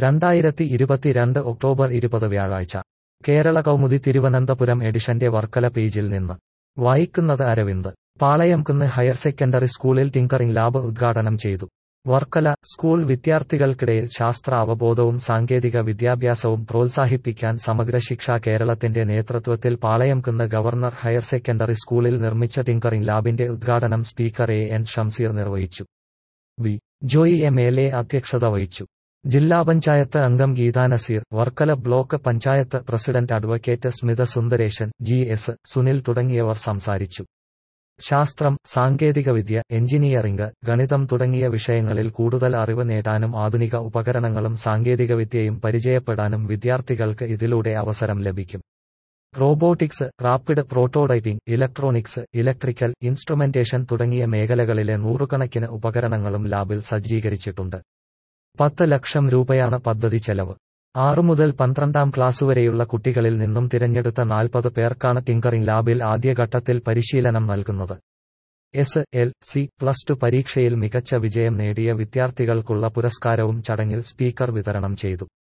രണ്ടായിരത്തി ഇരുപത്തിരണ്ട് ഒക്ടോബർ ഇരുപത് വ്യാഴാഴ്ച കേരള കൗമുദി തിരുവനന്തപുരം എഡിഷന്റെ വർക്കല പേജിൽ നിന്ന് വായിക്കുന്നത് അരവിന്ദ് പാളയംകുന്ന് ഹയർ സെക്കൻഡറി സ്കൂളിൽ ടിങ്കറിംഗ് ലാബ് ഉദ്ഘാടനം ചെയ്തു വർക്കല സ്കൂൾ വിദ്യാർത്ഥികൾക്കിടയിൽ ശാസ്ത്ര അവബോധവും സാങ്കേതിക വിദ്യാഭ്യാസവും പ്രോത്സാഹിപ്പിക്കാൻ സമഗ്ര ശിക്ഷ കേരളത്തിന്റെ നേതൃത്വത്തിൽ പാളയംകുന്ന് ഗവർണർ ഹയർ സെക്കൻഡറി സ്കൂളിൽ നിർമ്മിച്ച ടിങ്കറിംഗ് ലാബിന്റെ ഉദ്ഘാടനം സ്പീക്കർ എ എൻ ഷംസീർ നിർവഹിച്ചു V Joy M L A അധ്യക്ഷത വഹിച്ചു ജില്ലാ പഞ്ചായത്ത് അംഗം Geetha Naseer Varkala block panchayat president advocate Smitha Sundaresan G S Sunil തുടങ്ങിയവർ സംസാരിച്ചു ശാസ്ത്രം സാങ്കേതികവിദ്യ എഞ്ചിനീയറിംഗ് ഗണിതം തുടങ്ങിയ വിഷയങ്ങളിൽ കൂടുതൽ അറിവ് നേടാനും ആധുനിക ഉപകരണങ്ങളും സാങ്കേതികവിദ്യയും പരിചയപ്പെടാനും വിദ്യാർത്ഥികൾക്ക് ഇതിലൂടെ അവസരം ലഭിക്കും robotics rapid prototyping electronics electrical instrumentation തുടങ്ങിയ മേഖലകളിലെ നൂറുകണക്കിന് ഉപകരണങ്ങളും ലാബിൽ സജ്ജീകരിച്ചിട്ടുണ്ട് പത്ത് ലക്ഷം രൂപയാണ് പദ്ധതി ചെലവ് ആറു മുതൽ പന്ത്രണ്ടാം ക്ലാസ് വരെയുള്ള കുട്ടികളിൽ നിന്നും തിരഞ്ഞെടുത്ത നാൽപ്പത് പേർക്കാണ് ടിങ്കറിംഗ് ലാബിൽ ആദ്യഘട്ടത്തിൽ പരിശീലനം നൽകുന്നത് S L C plus two പരീക്ഷയിൽ മികച്ച വിജയം നേടിയ വിദ്യാർത്ഥികൾക്കുള്ള പുരസ്കാരവും ചടങ്ങിൽ സ്പീക്കർ വിതരണം ചെയ്തു